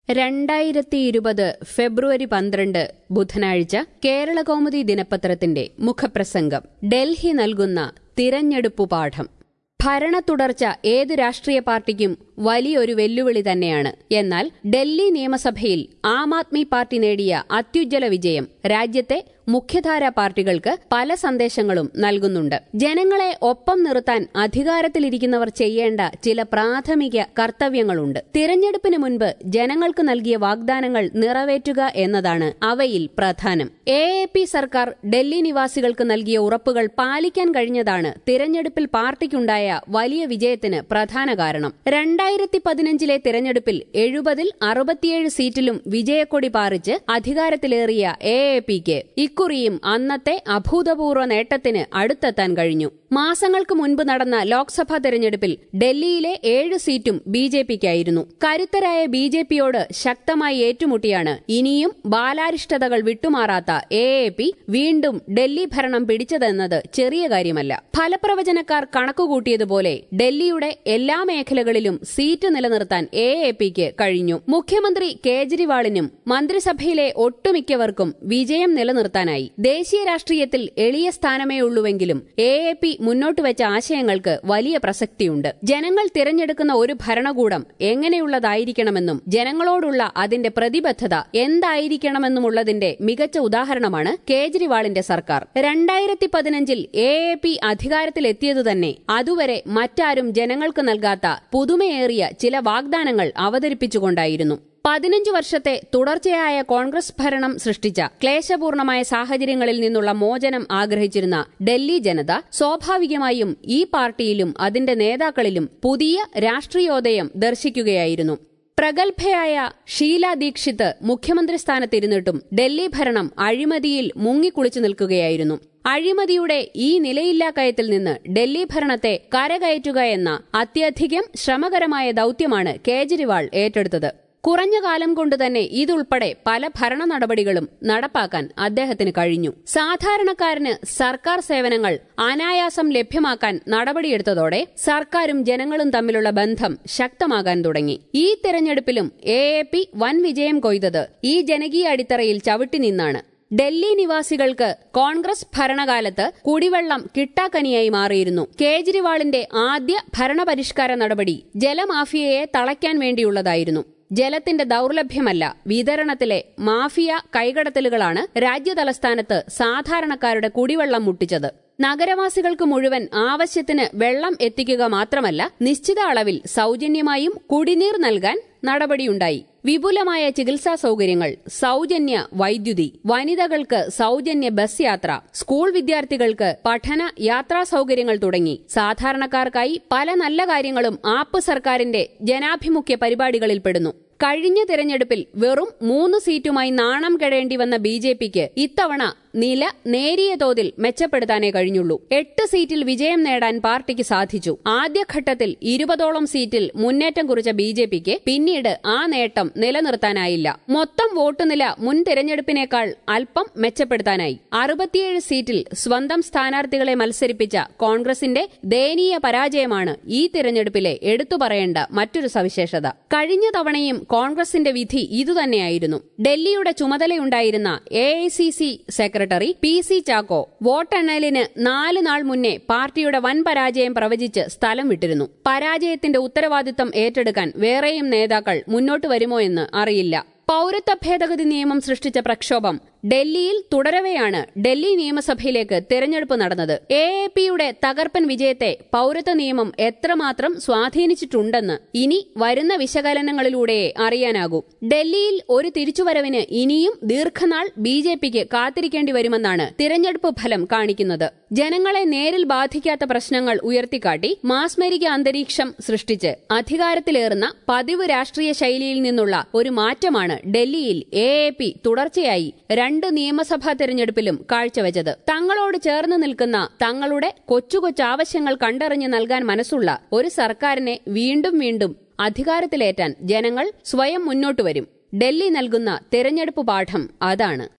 രണ്ടായിരത്തി ഇരുപത് ഫെബ്രുവരി പന്ത്രണ്ട് ബുധനാഴ്ച കേരളകൗമുദി ദിനപത്രത്തിന്റെ മുഖപ്രസംഗം ഡൽഹി നൽകുന്ന തിരഞ്ഞെടുപ്പു പാഠം ഭരണ തുടർച്ച ഏത് രാഷ്ട്രീയ പാർട്ടിക്കും വലിയൊരു വെല്ലുവിളി തന്നെയാണ് എന്നാൽ ഡൽഹി നിയമസഭയിൽ ആം ആദ്മി പാർട്ടി നേടിയ അത്യുജ്വല വിജയം രാജ്യത്തെ മുഖ്യധാരാ പാർട്ടികൾക്ക് പല സന്ദേശങ്ങളും നൽകുന്നുണ്ട് ജനങ്ങളെ ഒപ്പം നിർത്താൻ അധികാരത്തിലിരിക്കുന്നവർ ചെയ്യേണ്ട ചില പ്രാഥമിക കർത്തവ്യങ്ങളുണ്ട് തിരഞ്ഞെടുപ്പിന് മുൻപ് ജനങ്ങൾക്ക് നൽകിയ വാഗ്ദാനങ്ങൾ നിറവേറ്റുക എന്നതാണ് അവയിൽ പ്രധാനം എ എ പി സർക്കാർ ഡൽഹി നിവാസികൾക്ക് നൽകിയ ഉറപ്പുകൾ പാലിക്കാൻ കഴിഞ്ഞതാണ് തിരഞ്ഞെടുപ്പിൽ പാർട്ടിക്കുണ്ടായ വലിയ വിജയത്തിന് പ്രധാന കാരണം രണ്ടായിരത്തി പതിനഞ്ചിലെ തിരഞ്ഞെടുപ്പിൽ എഴുപതിൽ അറുപത്തിയേഴ് സീറ്റിലും വിജയക്കൊടി പാറിച്ച് അധികാരത്തിലേറിയ എ എ പിക്ക് ഇക്കുറിയും അന്നത്തെ അഭൂതപൂർവ്വ നേട്ടത്തിന് അടുത്തെത്താൻ കഴിഞ്ഞു മാസങ്ങൾക്ക് മുൻപ് നടന്ന ലോക്സഭാ തെരഞ്ഞെടുപ്പിൽ ഡൽഹിയിലെ ഏഴ് സീറ്റും ബി ജെ പിക്കായിരുന്നു കരുത്തരായ ബി ജെ പിയോട് ശക്തമായി ഏറ്റുമുട്ടിയാണ് ഇനിയും ബാലാരിഷ്ടതകൾ വിട്ടുമാറാത്ത എ എ പി വീണ്ടും ഡൽഹി ഭരണം പിടിച്ചതെന്നത് ചെറിയ കാര്യമല്ല ഫലപ്രവചനക്കാർ കണക്കുകൂട്ടിയതുപോലെ ഡൽഹിയുടെ എല്ലാ മേഖലകളിലും സീറ്റ് നിലനിർത്താൻ എ എ പിക്ക് കഴിഞ്ഞു മുഖ്യമന്ത്രി കേജ്രിവാളിനും മന്ത്രിസഭയിലെ ഒട്ടുമിക്കവർക്കും വിജയം നിലനിർത്താനായി ദേശീയ രാഷ്ട്രീയത്തിൽ എളിയ സ്ഥാനമേ ഉള്ളുവെങ്കിലും എ എ പി മുന്നോട്ട് വെച്ച ആശയങ്ങൾക്ക് വലിയ പ്രസക്തിയുണ്ട് ജനങ്ങൾ തിരഞ്ഞെടുക്കുന്ന ഒരു ഭരണകൂടം എങ്ങനെയുള്ളതായിരിക്കണമെന്നും ജനങ്ങളോടുള്ള അതിന്റെ പ്രതിബദ്ധത എന്തായിരിക്കണമെന്നുമുള്ളതിന്റെ മികച്ച ഉദാഹരണമാണ് കേജ്രിവാളിന്റെ സർക്കാർ രണ്ടായിരത്തി പതിനഞ്ചിൽ എ എ പി അധികാരത്തിലെത്തിയതു തന്നെ അതുവരെ മറ്റാരും ജനങ്ങൾക്ക് നൽകാത്ത പുതുമയേറിയ ചില വാഗ്ദാനങ്ങൾ അവതരിപ്പിച്ചുകൊണ്ടായിരുന്നു പതിനഞ്ചു വർഷത്തെ തുടർച്ചയായ കോൺഗ്രസ് ഭരണം സൃഷ്ടിച്ച ക്ലേശപൂർണമായ സാഹചര്യങ്ങളിൽ നിന്നുള്ള മോചനം ആഗ്രഹിച്ചിരുന്ന ഡൽഹി ജനത സ്വാഭാവികമായും ഈ പാർട്ടിയിലും അതിന്റെ നേതാക്കളിലും പുതിയ രാഷ്ട്രീയോദയം ദർശിക്കുകയായിരുന്നു പ്രഗത്ഭയായ ഷീല ദീക്ഷിത് മുഖ്യമന്ത്രി സ്ഥാനത്തിരുന്നിട്ടും ഡൽഹി ഭരണം അഴിമതിയിൽ മുങ്ങിക്കുളിച്ചു നിൽക്കുകയായിരുന്നു അഴിമതിയുടെ ഈ നിലയില്ലാക്കയത്തിൽ നിന്ന് ഡൽഹി ഭരണത്തെ കരകയറ്റുക എന്ന അത്യധികം ശ്രമകരമായ ദൌത്യമാണ് കേജ്രിവാൾ ഏറ്റെടുത്തത് കുറഞ്ഞ കാലം കൊണ്ട് തന്നെ ഇതുൾപ്പെടെ പല ഭരണ നടപടികളും നടപ്പാക്കാൻ അദ്ദേഹത്തിന് കഴിഞ്ഞു സാധാരണക്കാരന് സർക്കാർ സേവനങ്ങൾ അനായാസം ലഭ്യമാക്കാൻ നടപടിയെടുത്തതോടെ സർക്കാരും ജനങ്ങളും തമ്മിലുള്ള ബന്ധം ശക്തമാകാൻ തുടങ്ങി ഈ തെരഞ്ഞെടുപ്പിലും എ എ പി വൻ വിജയം കൊയ്തത് ഈ ജനകീയ അടിത്തറയിൽ ചവിട്ടി നിന്നാണ് ഡൽഹി നിവാസികൾക്ക് കോൺഗ്രസ് ഭരണകാലത്ത് കുടിവെള്ളം കിട്ടാക്കനിയായി മാറിയിരുന്നു കേജ്രിവാളിന്റെ ആദ്യ ഭരണപരിഷ്കാര നടപടി ജലമാഫിയയെ തളയ്ക്കാൻ വേണ്ടിയുള്ളതായിരുന്നു ജലത്തിന്റെ ദൌർലഭ്യമല്ല വിതരണത്തിലെ മാഫിയ കൈകടത്തലുകളാണ് രാജ്യതലസ്ഥാനത്ത് സാധാരണക്കാരുടെ കുടിവെള്ളം മുട്ടിച്ചത് നഗരവാസികൾക്ക് മുഴുവൻ ആവശ്യത്തിന് വെള്ളം എത്തിക്കുക മാത്രമല്ല നിശ്ചിത അളവിൽ സൗജന്യമായും കുടിനീർ നൽകാൻ നടപടിയുണ്ടായി വിപുലമായ ചികിത്സാ സൗകര്യങ്ങൾ സൗജന്യ വൈദ്യുതി വനിതകൾക്ക് സൗജന്യ ബസ് യാത്ര സ്കൂൾ വിദ്യാർത്ഥികൾക്ക് പഠന യാത്രാ സൗകര്യങ്ങൾ തുടങ്ങി സാധാരണക്കാർക്കായി പല നല്ല കാര്യങ്ങളും ആപ്പ് സർക്കാരിന്റെ ജനാഭിമുഖ്യ പരിപാടികളിൽ പെടുന്നു കഴിഞ്ഞ തിരഞ്ഞെടുപ്പിൽ വെറും മൂന്ന് സീറ്റുമായി നാണം കെടേണ്ടി വന്ന ബി ജെ പിക്ക് ഇത്തവണ നില നേരിയ തോതിൽ മെച്ചപ്പെടുത്താനേ കഴിഞ്ഞുള്ളൂ എട്ട് സീറ്റിൽ വിജയം നേടാൻ പാർട്ടിക്ക് സാധിച്ചു ആദ്യഘട്ടത്തിൽ ഇരുപതോളം സീറ്റിൽ മുന്നേറ്റം കുറിച്ച ബി ജെ പിക്ക് പിന്നീട് ആ നേട്ടം നിലനിർത്താനായില്ല മൊത്തം വോട്ട് നില മുൻ തിരഞ്ഞെടുപ്പിനേക്കാൾ അല്പം മെച്ചപ്പെടുത്താനായി അറുപത്തിയേഴ് സീറ്റിൽ സ്വന്തം സ്ഥാനാർത്ഥികളെ മത്സരിപ്പിച്ച കോൺഗ്രസിന്റെ ദയനീയ പരാജയമാണ് ഈ തിരഞ്ഞെടുപ്പിലെ എടുത്തു പറയേണ്ട മറ്റൊരു സവിശേഷത കഴിഞ്ഞ തവണയും കോൺഗ്രസിന്റെ വിധി ഇതുതന്നെയായിരുന്നു ഡൽഹിയുടെ ചുമതലയുണ്ടായിരുന്ന A I C C secretary P C Chacko വോട്ടെണ്ണലിന് നാല് നാൾ മുന്നേ പാർട്ടിയുടെ വൻ പരാജയം പ്രവചിച്ച് സ്ഥലം വിട്ടിരുന്നു പരാജയത്തിന്റെ ഉത്തരവാദിത്തം ഏറ്റെടുക്കാൻ വേറെയും നേതാക്കൾ മുന്നോട്ട് വരുമോ എന്ന് അറിയില്ല പൌരത്വ ഭേദഗതി നിയമം സൃഷ്ടിച്ച പ്രക്ഷോഭം ഡൽഹിയിൽ തുടരവെയാണ് ഡൽഹി നിയമസഭയിലേക്ക് തെരഞ്ഞെടുപ്പ് നടന്നത് എ എ പിയുടെ തകർപ്പൻ വിജയത്തെ പൌരത്വ നിയമം എത്രമാത്രം സ്വാധീനിച്ചിട്ടുണ്ടെന്ന് ഇനി വരുന്ന വിശകലനങ്ങളിലൂടെയേ അറിയാനാകൂ ഡൽഹിയിൽ ഒരു തിരിച്ചുവരവിന് ഇനിയും ദീർഘനാൾ ബി ജെ പിക്ക് കാത്തിരിക്കേണ്ടി വരുമെന്നാണ് തിരഞ്ഞെടുപ്പ് ഫലം കാണിക്കുന്നത് ജനങ്ങളെ നേരിൽ ബാധിക്കാത്ത പ്രശ്നങ്ങൾ ഉയർത്തിക്കാട്ടി മാസ്മരിക അന്തരീക്ഷം സൃഷ്ടിച്ച് അധികാരത്തിലേറുന്ന പതിവ് രാഷ്ട്രീയ ശൈലിയിൽ നിന്നുള്ള ഒരു മാറ്റമാണ് ഡൽഹിയിൽ എ എ പി തുടർച്ചയായി രണ്ട് നിയമസഭാ തെരഞ്ഞെടുപ്പിലും കാഴ്ചവെച്ചത് തങ്ങളോട് ചേർന്ന് നിൽക്കുന്ന തങ്ങളുടെ കൊച്ചു കൊച്ചു ആവശ്യങ്ങൾ കണ്ടറിഞ്ഞ് നൽകാൻ മനസ്സുള്ള ഒരു സർക്കാരിനെ വീണ്ടും വീണ്ടും അധികാരത്തിലേറ്റാൻ ജനങ്ങൾ സ്വയം മുന്നോട്ട് വരും ഡൽഹി നൽകുന്ന തെരഞ്ഞെടുപ്പ് പാഠം അതാണ്